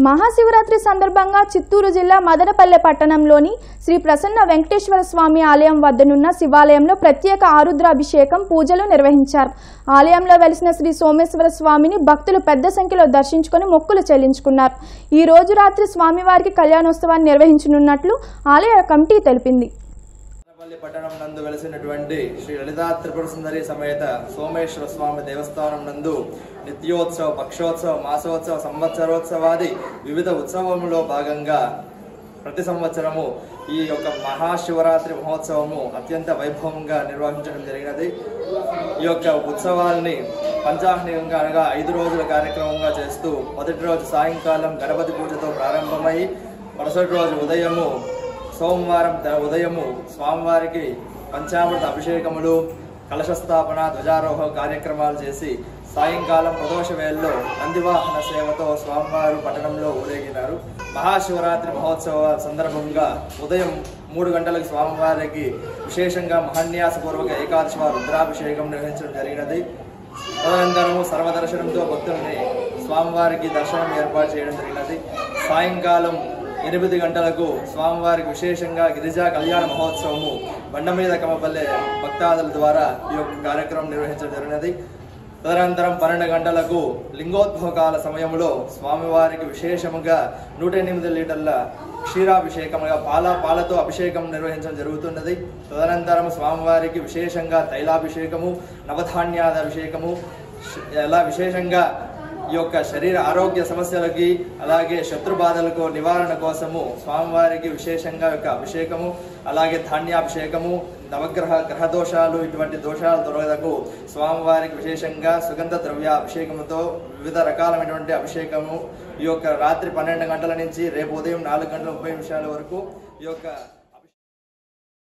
మహాశివరాత్రి సందర్భంగా చిత్తూరు జిల్లా మదనపల్లె పట్టణంలోని శ్రీ ప్రసన్న వెంకటేశ్వర స్వామి ఆలయం వద్దనున్న శివాలయంలో ప్రత్యేక ఆరుద్రాభిషేకం పూజలు నిర్వహించారు ఆలయంలో వెలిసిన శ్రీ సోమేశ్వర స్వామిని భక్తులు పెద్ద సంఖ్యలో దర్శించుకొని మొక్కులు చెల్లించుకున్నారు ఈ రోజు రాత్రి స్వామివారికి కళ్యాణోత్సవాన్ని నిర్వహించనున్నట్లు ఆలయ కమిటీ తెలిపింది మదనపల్లి పట్టణం నందు వెలిసినటువంటి శ్రీ లలితా త్రిపుర సుందరి సమేత సోమేశ్వర స్వామి దేవస్థానం నందు నిత్యోత్సవ పక్షోత్సవ మాసోత్సవ సంవత్సరోత్సవాది వివిధ ఉత్సవములో భాగంగా ప్రతి సంవత్సరము ఈ యొక్క మహాశివరాత్రి మహోత్సవము అత్యంత వైభవంగా నిర్వహించడం జరిగినది ఈ యొక్క ఉత్సవాల్ని పంచాహ్నికంగా అనగా ఐదు రోజుల కార్యక్రమంగా చేస్తూ మొదటి రోజు సాయంకాలం గణపతి పూజతో ప్రారంభమై మరుసటి రోజు ఉదయము సోమవారం ద- ఉదయము స్వామివారికి పంచామృత అభిషేకములు కలశస్థాపన ధ్వజారోహణ కార్యక్రమాలు చేసి సాయంకాలం ప్రదోష వేళలో నందివాహన సేవతో స్వామివారు పట్టణంలో ఊరేగినారు మహాశివరాత్రి మహోత్సవ సందర్భంగా ఉదయం మూడు గంటలకు స్వామివారికి విశేషంగా మహాన్యాసపూర్వక ఏకాదశి రుద్రాభిషేకం నిర్వహించడం జరిగినది తదనంతరము సర్వదర్శనంతో భక్తుల్ని స్వామివారికి దర్శనం ఏర్పాటు చేయడం జరిగినది సాయంకాలం ఎనిమిది గంటలకు స్వామివారికి విశేషంగా గిరిజా కళ్యాణ మహోత్సవము బండ మీద కమపల్లె భక్తాదుల ద్వారా ఈ యొక్క కార్యక్రమం నిర్వహించడం జరిగినది తదనంతరం పన్నెండు గంటలకు లింగోద్భవకాల సమయంలో స్వామివారికి విశేషముగా నూట ఎనిమిది లీటర్ల క్షీరాభిషేకముగా పాల పాలతో అభిషేకం నిర్వహించడం జరుగుతున్నది తదనంతరం స్వామివారికి విశేషంగా తైలాభిషేకము నవధాన్యాద అభిషేకము శ- ఎలా విశేషంగా ఈ యొక్క శరీర ఆరోగ్య సమస్యలకి అలాగే శత్రు బాధలకు నివారణ కోసము స్వామివారికి విశేషంగా యొక్క అభిషేకము అలాగే ధాన్యాభిషేకము నవగ్రహ గ్రహ దోషాలు ఇటువంటి దోషాలు తొలగకు స్వామివారికి విశేషంగా సుగంధ ద్రవ్య అభిషేకముతో వివిధ రకాలైనటువంటి అభిషేకము ఈ యొక్క రాత్రి పన్నెండు గంటల నుంచి రేపు ఉదయం నాలుగు గంటల ముప్పై నిమిషాల వరకు ఈ యొక్క